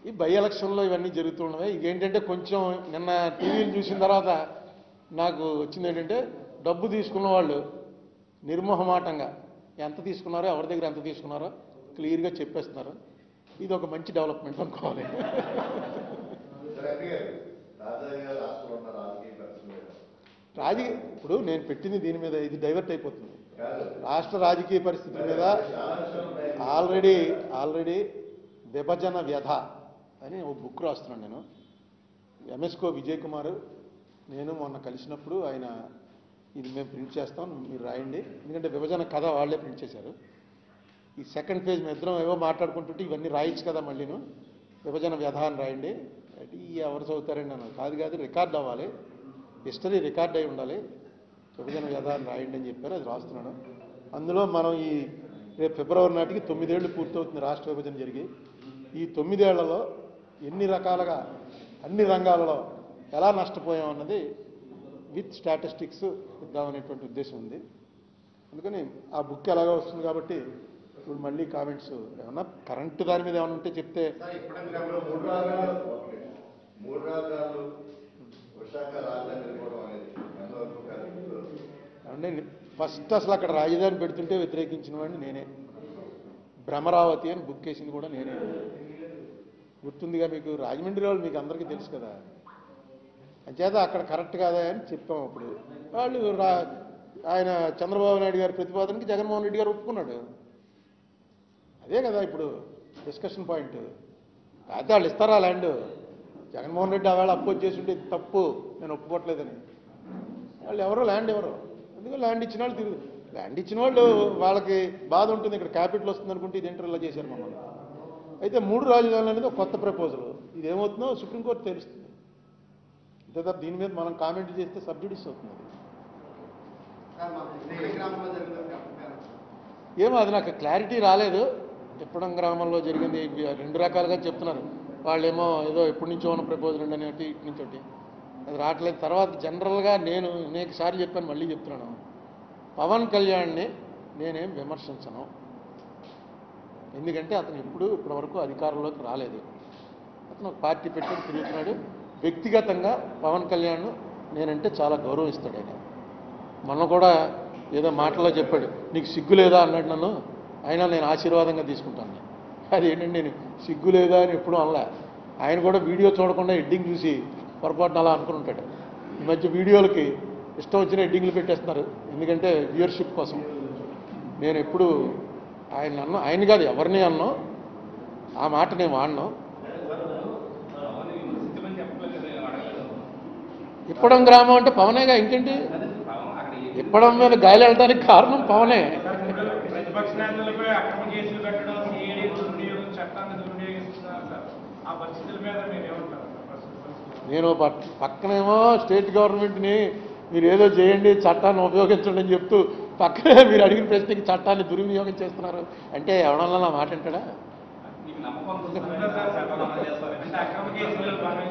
ఈ బై ఎలక్షన్లో ఇవన్నీ జరుగుతున్నాయి ఇదేంటంటే కొంచెం నిన్న టీవీలు చూసిన తర్వాత నాకు వచ్చింది ఏంటంటే డబ్బు తీసుకున్న వాళ్ళు నిర్మోహమాటంగా ఎంత తీసుకున్నారో ఎవరి దగ్గర ఎంత తీసుకున్నారో క్లియర్గా చెప్పేస్తున్నారు ఇది ఒక మంచి డెవలప్మెంట్ అనుకోవాలి సరే ఎంపీ గారు తాజాగా రాష్ట్రంలో ఉన్న రాజకీయ పరిస్థితుల మీద రాజకీయ ఇప్పుడు నేను పెట్టింది దీని మీద ఇది డైవర్ట్ అయిపోతుంది కాదు రాష్ట్ర రాజకీయ పరిస్థితుల మీద చాలా విషయాలు ఉన్నాయి ఆల్రెడీ ఆల్రెడీ విభజన వ్యధ అని ఒక బుక్ రాస్తున్నాను నేను ఎంఎస్కో విజయ్ కుమార్ నేను మొన్న కలిసినప్పుడు ఆయన ఇది మేము ప్రింట్ చేస్తాం మీరు రాయండి ఎందుకంటే విభజన కథ వాళ్ళే ప్రింట్ చేశారు ఈ సెకండ్ పేజ్ మేము ఇద్దరం ఏవో మాట్లాడుకుంటుంటే ఇవన్నీ రాయొచ్చు కదా మళ్ళీను విభజన వ్యధ అని రాయండి అంటే ఈ ఎవరు చదువుతారండి అన్నారు కాదు కాదు రికార్డ్ అవ్వాలి హిస్టరీ రికార్డ్ అయి ఉండాలి విభజన వ్యధ అని రాయండి అని చెప్పారు అది రాస్తున్నాను అందులో మనం ఈ రేపు ఫిబ్రవరి నాటికి తొమ్మిదేళ్లు పూర్తవుతుంది రాష్ట్ర విభజన జరిగి ఈ తొమ్మిదేళ్లలో ఎన్ని రకాలుగా అన్ని రంగాలలో ఎలా నష్టపోయాం అన్నది విత్ స్టాటిస్టిక్స్ ఇద్దామనేటువంటి ఉద్దేశం ఉంది అందుకని ఆ బుక్ ఎలాగో వస్తుంది కాబట్టి ఇప్పుడు మళ్ళీ కామెంట్స్ ఏమన్నా కరెంటు దాని మీద ఏమైనా ఉంటే చెప్తే ఇప్పుడు మూడు రాజధానులు ఓకే. మూడు రాజధానులు విశాఖ రాజధాని వెళ్ళిపోవడం అనేది ఎంతవరకు కరెక్ట్ అంటే ఫస్ట్ అసలు అక్కడ రాజధాని పెడుతుంటే వ్యతిరేకించిన వాడిని నేనే భ్రమరావతి అని బుక్ వేసింది కూడా నేనే గుర్తుందిగా మీకు రాజమండ్రి వాళ్ళు మీకు అందరికీ తెలుసు కదా అంచేత అక్కడ కరెక్ట్ కాదా అని చెప్పాం అప్పుడు వాళ్ళు రా ఆయన చంద్రబాబు నాయుడు గారి ప్రతిపాదనకి జగన్మోహన్ రెడ్డి గారు ఒప్పుకున్నాడు అదే కదా ఇప్పుడు డిస్కషన్ పాయింట్ అయితే వాళ్ళు ఇస్తారా ల్యాండ్ జగన్మోహన్ రెడ్డి ఆవేళ అపోజ్ చేసి ఉంటే ఇది తప్పు నేను ఒప్పుకోవట్లేదని వాళ్ళు ఎవరో ల్యాండ్ ఎవరో అందుకే ల్యాండ్ ఇచ్చిన వాళ్ళు తిరుగు ల్యాండ్ ఇచ్చిన వాళ్ళు వాళ్ళకి బాధ ఉంటుంది ఇక్కడ క్యాపిటల్ వస్తుంది అనుకుంటే ఇది ఇంటర్లో చేశారు మమ్మల్ని అయితే మూడు రాజధానులు అనేది ఒక కొత్త ప్రపోజల్ ఇది ఏమవుతుందో సుప్రీంకోర్టు తెలుస్తుంది అంతే తప్ప దీని మీద మనం కామెంట్ చేస్తే సబ్సిడీస్ అవుతుంది అది. ఏమో అది నాకు క్లారిటీ రాలేదు తిప్పడం గ్రామంలో జరిగింది ఇవి రెండు రకాలుగా చెప్తున్నారు వాళ్ళేమో ఏదో ఎప్పటి నుంచో ఉన్న ప్రపోజల్ ఉండి అనేటి ఇటు నుంచి ఒకటి అది రావట్లేదు తర్వాత జనరల్గా నేను అనేక సార్లు చెప్పాను మళ్ళీ చెప్తున్నాను పవన్ కళ్యాణ్ని నేనేం విమర్శించను ఎందుకంటే అతను ఎప్పుడు ఇప్పటివరకు అధికారంలోకి రాలేదు అతను ఒక పార్టీ పెట్టుకొని తిరుగుతున్నాడు వ్యక్తిగతంగా పవన్ కళ్యాణ్ నేనంటే చాలా గౌరవిస్తాడు ఆయన మొన్న కూడా ఏదో మాటలో చెప్పాడు నీకు సిగ్గు లేదా అన్నాడు నన్ను అయినా నేను ఆశీర్వాదంగా తీసుకుంటాను అది ఏంటంటే నేను సిగ్గు లేదా అని ఎప్పుడూ అనలే ఆయన కూడా వీడియో చూడకుండా ఎడ్డింగ్ చూసి పొరపాటున అలా అనుకుని ఉంటాడు ఈ మధ్య వీడియోలకి ఇష్టం వచ్చిన ఎడ్డింగ్లు పెట్టేస్తున్నారు ఎందుకంటే వ్యూయర్షిప్ కోసం నేను ఎప్పుడు ఆయన అన్న ఆయన కాదు ఎవరిని అన్నో ఆ మాట నేను వాడినాం ఇప్పడం గ్రామం అంటే పవనేగా ఇంకేంటి ఇప్పడం మీద గాలి వెళ్ళడానికి కారణం పవనే ప్రతిపక్ష నేతలపై అక్రమ కేసులు పెట్టడం సిఐడి దుర్వినియోగం చట్టాన్ని దుర్వినియోగిస్తున్నారు సార్ ఆ పరిస్థితుల మీద మీరు ఏమంటారు సార్ ప్రస్తుత పరిస్థితుల్లో? నేను పక్- పక్కనేమో స్టేట్ గవర్నమెంట్ని మీరు ఏదో చేయండి చట్టాన్ని ఉపయోగించండి అని చెప్తూ పక్కనే మీరు అడిగిన ప్రశ్నకి చట్టాన్ని దుర్వినియోగం చేస్తున్నారు అంటే ఎవడన్నా నా మాట అంటాడా మీకు నమ్మకం ఉంటుందా సార్ చట్టాలు అమలు చేస్తారు అంటే అక్రమ కేసుల్లో భాగంగా